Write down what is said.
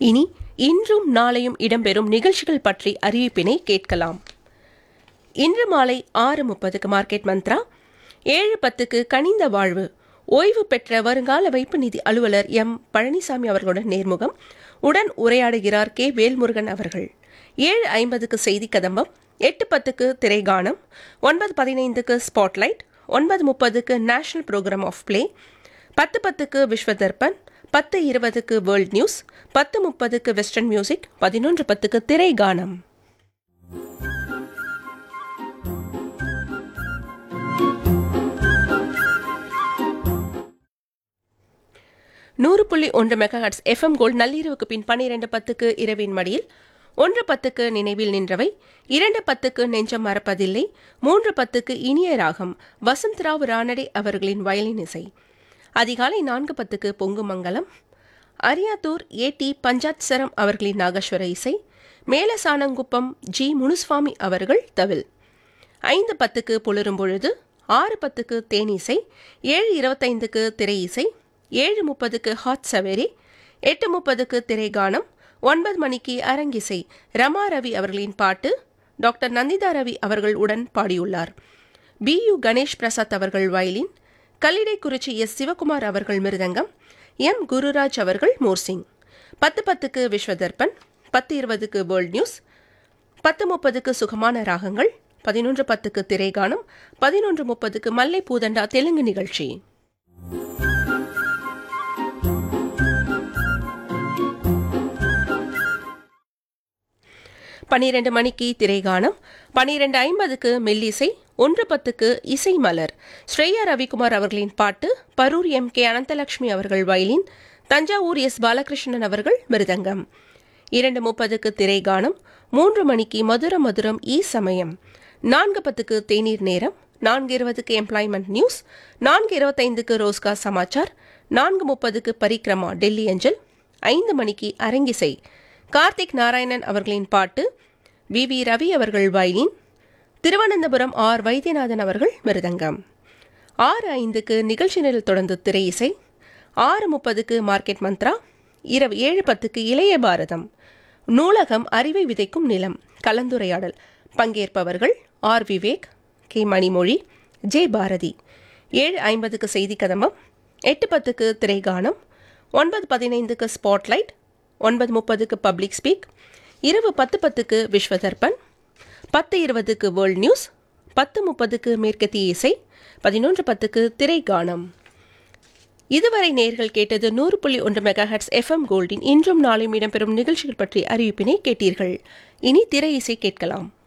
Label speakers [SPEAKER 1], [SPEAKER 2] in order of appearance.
[SPEAKER 1] இனி இன்றும் நாளையும் இடம்பெறும் நிகழ்ச்சிகள் பற்றி அறிவிப்பினை கேட்கலாம் இன்று மாலை ஆறு முப்பதுக்கு மார்க்கெட் மந்த்ரா ஏழு பத்துக்கு கனிந்த வாழ்வு ஓய்வு பெற்ற வருங்கால வைப்பு நிதி அலுவலர் எம் பழனிசாமி அவர்களுடன் நேர்முகம் உடன் உரையாடுகிறார் கே வேல்முருகன் அவர்கள் ஏழு ஐம்பதுக்கு செய்தி கதம்பம் எட்டு பத்துக்கு திரைகானம் ஒன்பது பதினைந்துக்கு ஸ்பாட்லைட் ஒன்பது முப்பதுக்கு நேஷனல் ப்ரோக்ராம் ஆஃப் பிளே பத்து பத்துக்கு விஸ்வதர்பன் பத்து இருபதுக்கு வேர்ல்ட் நியூஸ் பத்து முப்பதுக்கு வெஸ்டர்ன் மியூசிக் பதினொன்று பத்துக்கு திரைகானம் நூறு புள்ளி ஒன்று மெகாஹட்ஸ் எஃப்எம் கோல்ட் நள்ளிரவுக்கு பின் பன்னிரண்டு பத்துக்கு இரவின் மடியில் ஒன்று பத்துக்கு நினைவில் நின்றவை இரண்டு பத்துக்கு நெஞ்சம் மறப்பதில்லை மூன்று பத்துக்கு இனிய ராகம் வசந்த்ராவ் ரானடே அவர்களின் வயலின் இசை அதிகாலை நான்கு பத்துக்கு பொங்குமங்கலம் அரியாத்தூர் ஏடி பஞ்சாட்சரம் அவர்களின் நாகஸ்வர இசை மேலசானங்குப்பம் ஜி முனுசுவாமி அவர்கள் தவில் ஐந்து பத்துக்கு புலரும் பொழுது ஆறு பத்துக்கு தேனிசை ஏழு இருபத்தைந்துக்கு திரை இசை ஏழு முப்பதுக்கு ஹாட் சவேரி எட்டு முப்பதுக்கு திரைகானம் ஒன்பது மணிக்கு அரங்கிசை ரமா ரவி அவர்களின் பாட்டு டாக்டர் நந்திதா ரவி அவர்கள் உடன் பாடியுள்ளார் பி யு கணேஷ் பிரசாத் அவர்கள் வயலின் கல்லிடைக்குறிச்சி எஸ் சிவகுமார் அவர்கள் மிருதங்கம் எம் குருராஜ் அவர்கள் மோர்சிங் பத்து பத்துக்கு விஸ்வதர்பன் பத்து இருபதுக்கு வேர்ல்ட் நியூஸ் பத்து முப்பதுக்கு சுகமான ராகங்கள் பதினொன்று பத்துக்கு திரைகானம் பதினொன்று முப்பதுக்கு மல்லை பூதண்டா தெலுங்கு நிகழ்ச்சி பனிரெண்டு மணிக்கு திரைகானம் பனிரெண்டு ஐம்பதுக்கு மெல்லிசை ஒன்று பத்துக்கு இசை மலர் ஸ்ரேயா ரவிக்குமார் அவர்களின் பாட்டு பரூர் எம் கே அனந்தலட்சுமி அவர்கள் வயலின் தஞ்சாவூர் எஸ் பாலகிருஷ்ணன் அவர்கள் மிருதங்கம் இரண்டு முப்பதுக்கு திரைகானம் மூன்று மணிக்கு மதுர மதுரம் ஈ சமயம் நான்கு பத்துக்கு தேநீர் நேரம் நான்கு இருபதுக்கு எம்ப்ளாய்மெண்ட் நியூஸ் நான்கு இருபத்தைந்துக்கு ரோஸ்கா சமாச்சார் நான்கு முப்பதுக்கு பரிக்ரமா டெல்லி அஞ்சல் ஐந்து மணிக்கு அரங்கிசை கார்த்திக் நாராயணன் அவர்களின் பாட்டு வி வி ரவி அவர்கள் வயலின் திருவனந்தபுரம் ஆர் வைத்தியநாதன் அவர்கள் மிருதங்கம் ஆறு ஐந்துக்கு நிகழ்ச்சி நிரல் தொடர்ந்து திரை இசை ஆறு முப்பதுக்கு மார்க்கெட் மந்த்ரா இரவு ஏழு பத்துக்கு இளைய பாரதம் நூலகம் அறிவை விதைக்கும் நிலம் கலந்துரையாடல் பங்கேற்பவர்கள் ஆர் விவேக் கே மணிமொழி ஜே பாரதி ஏழு ஐம்பதுக்கு செய்தி கதம்பம் எட்டு பத்துக்கு திரைகானம் ஒன்பது பதினைந்துக்கு ஸ்பாட்லைட் ஒன்பது முப்பதுக்கு பப்ளிக் ஸ்பீக் இரவு பத்து பத்துக்கு விஸ்வதர்பன் பத்து இருபதுக்கு வேர்ல்ட் நியூஸ் பத்து முப்பதுக்கு மேற்கத்திய இசை பதினொன்று பத்துக்கு திரைகானம் இதுவரை நேர்கள் கேட்டது நூறு புள்ளி ஒன்று மெகாஹட்ஸ் எஃப்எம் கோல்டின் இன்றும் நாளையும் இடம்பெறும் நிகழ்ச்சிகள் பற்றி அறிவிப்பினை கேட்டீர்கள் இனி திரை இசை கேட்கலாம்